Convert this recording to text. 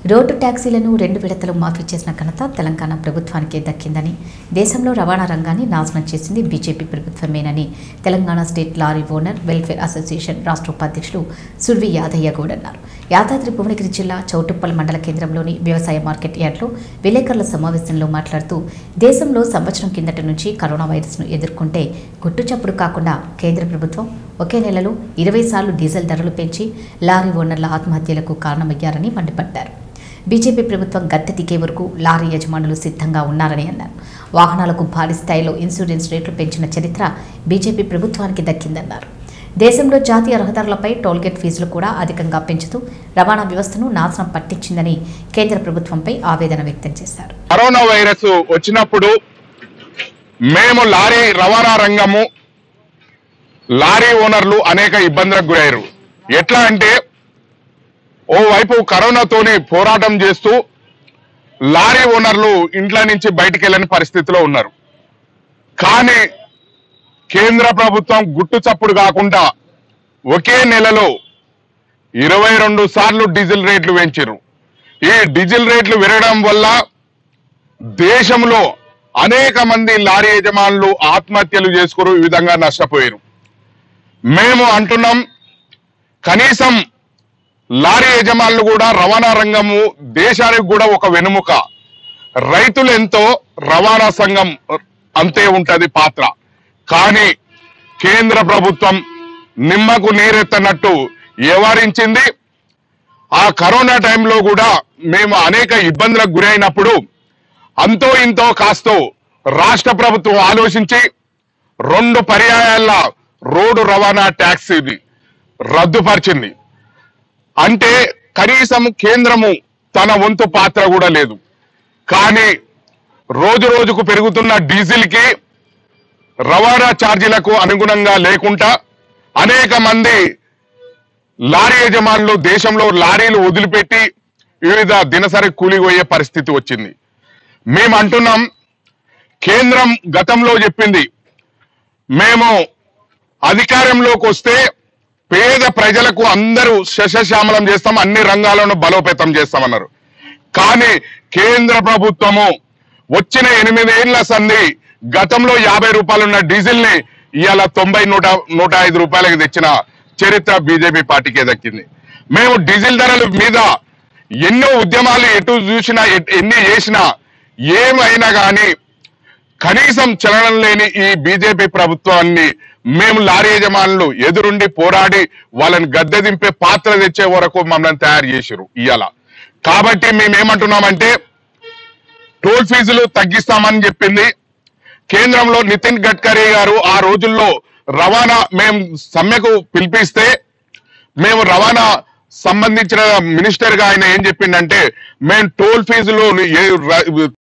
road ట్యాక్సీలను రెండు విడతలు మాఫీ చేసిన ఘనత తెలంగాణ ప్రభుత్వానికే దక్కిందని దేశంలో రవాణా రంగాన్ని నాశనం చేసింది బీజేపీ ప్రభుత్వమేనని Telangana state lorry owner welfare association రాష్ట్ర ఉపాధ్యక్షులు సుర్వి యాదయ్య గౌడ్ అన్నారు యాదాద్రి భువనగిరి జిల్లా చౌటుప్పల్ మండల కేంద్రంలోని వ్యవసాయ మార్కెట్ యార్డ్లో విలేకరుల సమావేశంలో మాట్లాడుతూ దేశంలో సంవత్సరం కిందటి నుంచి కరోనా వైరస్ను ఎదుర్కొంటే గుట్టుచప్పుడు కాకుండా కేంద్ర ప్రభుత్వం ఒకే నెలలో ఇరవై సార్లు డీజిల్ ధరలు పెంచి లారీ ఓనర్ల ఆత్మహత్యలకు కారణమయ్యారని మండిపడ్డారు బీజేపీ ప్రభుత్వం గద్దె దిగే వరకు లారీ యజమానులు సిద్ధంగా ఉన్నారని అన్నారు వాహనాలకు భారీ స్థాయిలో ఇన్సూరెన్స్ రేట్లు పెంచిన చరిత్ర బీజేపీ ప్రభుత్వానికి దక్కిందన్నారు దేశంలో జాతీయ రహదారులపై టోల్గేట్ ఫీజులు కూడా అధికంగా పెంచుతూ రవాణా వ్యవస్థను నాశనం పట్టించిందని కేంద్ర ప్రభుత్వంపై ఆవేదన వ్యక్తం చేశారు కరోనా వైరస్ వచ్చినప్పుడు మేము లారీ రవాణా రంగము లారీ ఓనర్లు అనేక ఇబ్బందులకు గురయ్యారు ఎట్లా అంటే ఓవైపు కరోనాతోని పోరాటం చేస్తూ లారీ ఓనర్లు ఇంట్లో నుంచి బయటికి వెళ్ళని పరిస్థితిలో ఉన్నారు కానీ కేంద్ర ప్రభుత్వం గుట్టు చప్పుడు కాకుండా ఒకే నెలలో ఇరవై రెండు సార్లు డీజిల్ రేట్లు పెంచారు ఈ డీజిల్ రేట్లు పెరగడం వల్ల దేశంలో అనేక మంది లారీ యజమానులు ఆత్మహత్యలు చేసుకుని ఈ విధంగా నష్టపోయారు మేము అంటున్నాం కనీసం లారీ యజమానులు కూడా రవాణా రంగము దేశానికి కూడా ఒక వెనుముక రైతులు ఎంతో రవాణా సంఘం అంతే ఉంటది పాత్ర కానీ కేంద్ర ప్రభుత్వం నిమ్మకు నీరెత్తనట్టు వ్యవహరించింది ఆ కరోనా టైంలో కూడా మేము అనేక ఇబ్బందులకు గురైనప్పుడు అంతో ఇంతో కాస్తో రాష్ట్ర ప్రభుత్వం ఆలోచించి రెండు పర్యాయాల రోడ్డు రవాణా ట్యాక్సీని రద్దుపరిచింది అంటే కనీసం కేంద్రము తన వంతు పాత్ర కూడా లేదు కానీ రోజు రోజుకు పెరుగుతున్న డీజిల్ కి రవాణా ఛార్జీలకు అనుగుణంగా లేకుండా అనేక మంది లారీ యజమానులు దేశంలో లారీలు వదిలిపెట్టి వివిధ దినసరి కూలిపోయే పరిస్థితి వచ్చింది మేము అంటున్నాం కేంద్రం గతంలో చెప్పింది మేము అధికారంలోకి వస్తే పేద ప్రజలకు అందరూ శశశ్యామలం చేస్తాం అన్ని రంగాలను బలోపేతం చేస్తామన్నారు కానీ కేంద్ర ప్రభుత్వము వచ్చిన ఎనిమిదేళ్ల సంధి గతంలో యాభై రూపాయలున్న డీజిల్ ని ఇవాళ తొంభై నూట నూట ఐదు రూపాయలకు తెచ్చిన చరిత్ర బీజేపీ పార్టీకే దక్కింది మేము డీజిల్ ధరల మీద ఎన్నో ఉద్యమాలు ఎటు చూసినా ఎట్- ఎన్ని చేసినా ఏమైనా కానీ కనీసం చలనం లేని ఈ బీజేపీ ప్రభుత్వాన్ని మేము లారీ యజమానులు ఎదురుండి పోరాడి వాళ్ళని గద్దె దింపే పాత్ర తెచ్చే వరకు మమ్మల్ని తయారు చేసిరు ఇవాళ కాబట్టి మేమేమంటున్నామంటే టోల్ ఫీజులు తగ్గిస్తామని చెప్పింది కేంద్రంలో నితిన్ గడ్కరీ గారు ఆ రోజుల్లో రవాణా మేము సమ్మెకు పిలిపిస్తే మేము రవాణా సంబంధించిన మినిస్టర్ గా ఆయన ఏం చెప్పిండంటే మేము టోల్ ఫీజులు ఏ- ర-